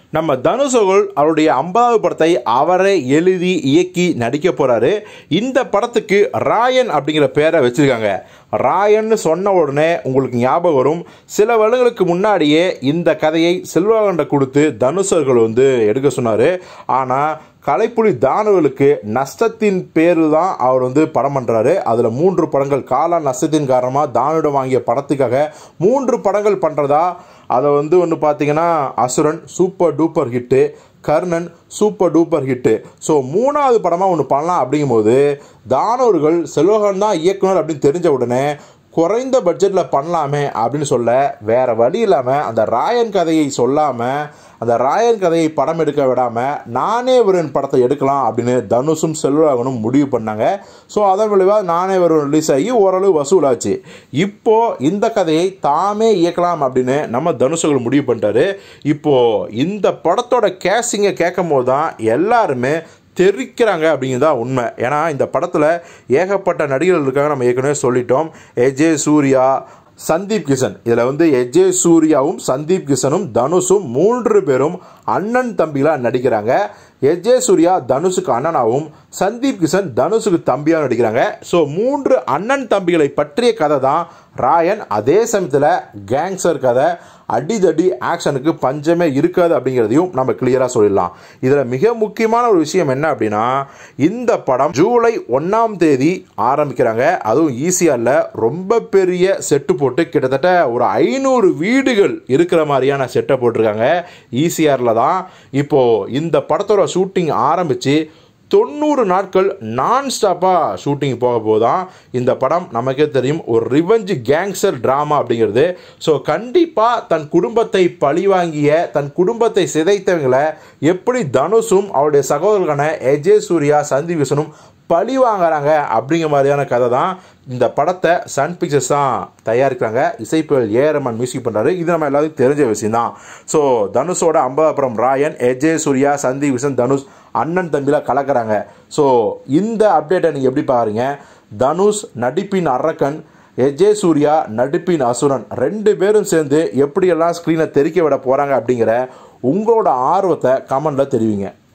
நம்ம தனுஷர்கள் அவருடைய ஐம்பதாவது படத்தை அவரே எழுதி இயக்கி நடிக்க போறாரு இந்த படத்துக்கு ராயன் அப்படிங்கிற பேரை வச்சிருக்காங்க ராயன்னு சொன்ன உடனே உங்களுக்கு ஞாபகம் வரும் சில வருடங்களுக்கு முன்னாடியே இந்த கதையை செல்வகண்ட கொடுத்து தனுஷர்கள் வந்து எடுக்க சொன்னார் ஆனால் கலைப்புலி தானவர்களுக்கு நஷ்டத்தின் பேரில் தான் அவர் வந்து படம் பண்ணுறாரு அதில் மூன்று படங்கள் காலா நஷ்டத்தின் காரணமாக தானிடம் வாங்கிய படத்துக்காக மூன்று படங்கள் பண்ணுறதா அதை வந்து ஒன்று பார்த்தீங்கன்னா Asuran super duper hit Karnan super duper hit so மூணாவது படமாக ஒன்று பண்ணலாம் அப்படிங்கும்போது தானவர்கள் செல்வகன் தான் இயக்குனர் அப்படின்னு தெரிஞ்ச உடனே குறைந்த பட்ஜெட்டில் பண்ணலாமே அப்படின்னு சொல்ல வேற வழி இல்லாமல் அந்த ராயன் கதையை சொல்லாமல் அந்த ராயன் கதையை படம் எடுக்க விடாமல் நானே வருவன் படத்தை எடுக்கலாம் அப்படின்னு தனுஷும் செல்வராகனும் முடிவு பண்ணாங்க ஸோ அதன் விளைவாக நானே வருவன் ரிலீஸ் ஆகி ஓரளவு வசூலாச்சு இப்போ இந்த கதையை தாமே இயக்கலாம் அப்படின்னு நம்ம தனுஷுகள் முடிவு பண்ணிட்டாரு இப்போ இந்த படத்தோட கேஸிங்கை கேட்கும் போது தான் எல்லாருமே தெரிக்கிறாங்க அப்படிங்கிறது தான் உண்மை ஏன்னா இந்த படத்தில் ஏகப்பட்ட நடிகர்கள் இருக்காங்க நம்ம ஏற்கனவே சொல்லிட்டோம் எஜே சூர்யா சந்தீப் கிஷன் இதில் வந்து எஜே சூர்யாவும் சந்தீப் கிஷனும் தனுஷும் மூன்று பேரும் அண்ணன் தம்பிகளாக நடிக்கிறாங்க எஜே சூர்யா தனுஷுக்கு அண்ணனாகவும் சந்தீப் கிஷன் தனுஷுக்கு தம்பியாக நடிக்கிறாங்க ஸோ மூன்று அண்ணன் தம்பிகளை பற்றிய கதை தான் ராயன் அதே சமயத்தில் கேங்ஸ்டர் கதை அடிதடி ஆக்ஷனுக்கு பஞ்சமே இருக்காது அப்படிங்கிறதையும் நம்ம கிளியராக சொல்லிடலாம் இதில் மிக முக்கியமான ஒரு விஷயம் என்ன அப்படின்னா இந்த படம் ஜூலை ஒன்றாம் தேதி ஆரம்பிக்கிறாங்க அதுவும் ஈஸியாரில் ரொம்ப பெரிய செட்டு போட்டு கிட்டத்தட்ட ஒரு ஐநூறு வீடுகள் இருக்கிற மாதிரியான செட்டை போட்டிருக்காங்க ஈசிஆரில் தான் இப்போது இந்த படத்தோட ஷூட்டிங் ஆரம்பித்து தொண்ணூறு நாட்கள் நான் ஸ்டாப்பாக ஷூட்டிங் போக போதான் இந்த படம் நமக்கே தெரியும் ஒரு ரிவெஞ்ச் கேங்ஸ்டர் ட்ராமா அப்படிங்கிறது ஸோ கண்டிப்பாக தன் குடும்பத்தை பழிவாங்கிய தன் குடும்பத்தை சிதைத்தவங்களை எப்படி தனுஷும் அவருடைய சகோதரர்களான எஜே சூர்யா சந்தீப் கிஷனும் பழி வாங்குறாங்க அப்படிங்கிற மாதிரியான கதை தான் இந்த படத்தை சன் பிக்சர்ஸ் தான் தயாரிக்கிறாங்க இசைப்புயல் ஏரமன் மியூசிக் பண்ணுறாரு இது நம்ம எல்லாத்துக்கும் தெரிஞ்ச விஷயம் தான் ஸோ தனுஷோட ஐம்பதாப்புறம் ராயன் எஜே சூர்யா சந்தீப் கிஷன் தனுஷ் அண்ணன் தம்பியில் கலக்கிறாங்க ஸோ இந்த அப்டேட்டை நீங்கள் எப்படி பாருங்க தனுஷ் நடிப்பின் அரக்கன் எஜே சூர்யா நடிப்பின் அசுரன் ரெண்டு பேரும் சேர்ந்து எப்படியெல்லாம் ஸ்க்ரீனை தெறிக்க விட போகிறாங்க அப்படிங்கிற உங்களோட ஆர்வத்தை கமெண்டில் தெரிவிங்க